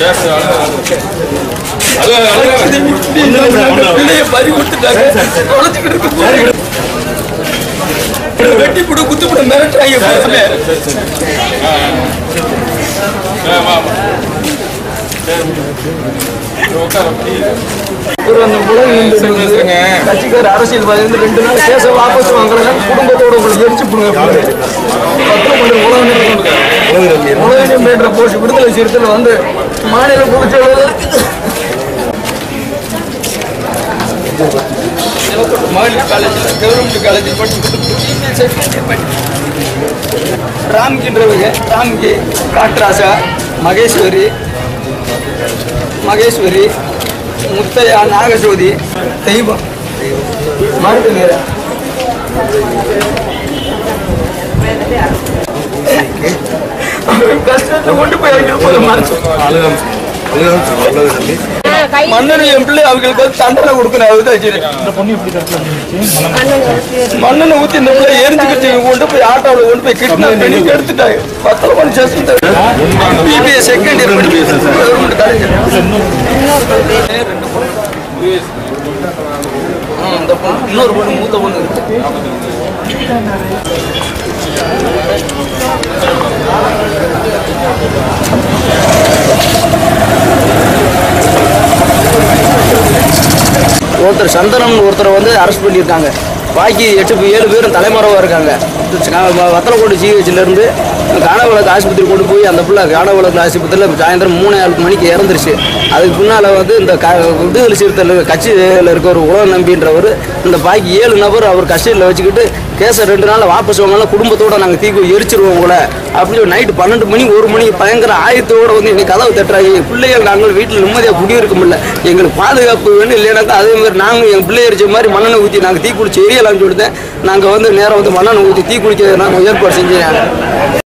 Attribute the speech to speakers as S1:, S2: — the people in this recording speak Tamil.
S1: பிள்ளைய பறி கொடுத்துட்டாங்க தொலைச்சிக்கிட்டு இருக்கு போது. வெட்டி போடு குத்து போடு மிரட்டுறாங்க பூராமே. ஒரு அந்த உலகம் நின்றுட்டு கட்சிக்கார அரசியல்வாதி வந்து ரெண்டு நாள் கேச வாபஸ் வாங்கலாம் குடும்பத்தோட உங்களுக்கு எரிச்சு போடுங்க பத்திரம் கொண்டு உலகம் நிறுத்தி உலகம் என்ற போஸ்ட் விடுதலை சிறுத்தையில் வந்து மாநில பொதுச்செயலாளர் மாநில காலேஜில் கவர்மெண்ட் காலேஜில் படிச்சு ராம்கின்றவங்க ராம்கி காட்ராசா மகேஸ்வரி மகேஸ்வரி முத்தையா நாகஜோதி தெய்வம் மருந்து நீர கஷ்டத்தை கொண்டு போய் அவங்க போது மறைச்சு மன்னன் என் பிள்ளை அவங்களுக்கு வந்து தண்டனை கொடுக்கணும் அதுதான் சரி மண்ணெண்ணை ஊத்தி இந்த பிள்ளை எரிஞ்சுக்கிட்டு கொண்டு போய் ஆட்டோவில் கொண்டு போய் கிட்னாப் பண்ணி எடுத்துட்டாங்க பத்தல மணி சேர்த்து பிபிஎஸ் செகண்ட் இயர் படிப்பு கவர்மெண்ட் காலேஜ் ரெண்டு பொண்ணு ஆ, இந்த பொண்ணு இன்னொரு பொண்ணு மூத்த பொண்ணு இருக்கு
S2: ஒருத்தர் சந்தனம் ஒருத்தரை வந்து அரெஸ்ட் பண்ணியிருக்காங்க பாக்கி எட்டு பே- ஏழு பேரும் தலைமறைவாக இருக்காங்க வத்தலக்கோடு ஜிஹெச்லேருந்து காணவளக்கு ஆஸ்பத்திரி கொண்டு போய் அந்த பிள்ளை காணவளக்கு ஆஸ்பத்திரியில் சாயந்தரம் மூணு நாலு மணிக்கு இறந்துருச்சு அதுக்கு பின்னால் வந்து இந்த க விடுதலை சிறுத்தையில் கட்சியில் இருக்க ஒரு உலக நம்பின்றவர் இந்த பாக்கி ஏழு நபர் அவர் கஸ்டடியில் வச்சுக்கிட்டு கேஸை ரெண்டு நாள் வாபஸ் வாங்கலாம் குடும்பத்தோட நாங்கள் தீக்கு எரிச்சிருவோம் உங்களை அப்படின்னு சொல்லி நைட்டு பன்னெண்டு மணி ஒரு மணிக்கு பயங்கர ஆயத்தோட வந்து இன்னைக்கு கதவு தட்டுறாங்க பிள்ளைகள் நாங்கள் வீட்டில் நிம்மதியாக குடியிருக்க முடியல எங்களுக்கு பாதுகாப்பு வேணும் இல்லைனாக்கா அதே மாதிரி நாங்கள் எங்கள் பிள்ளை எரிச்ச மாதிரி மண்ணெண்ணெய் ஊற்றி நாங்கள் தீ குளிச்சு எரியலாம்னு சொல்லிட்டு நாங்கள் வந்து நேரம் வந்து மண்ணெண்ணெய் ஊற்றி தீ குளிக்க நாங்கள் ஏற்பாடு செஞ்சோம்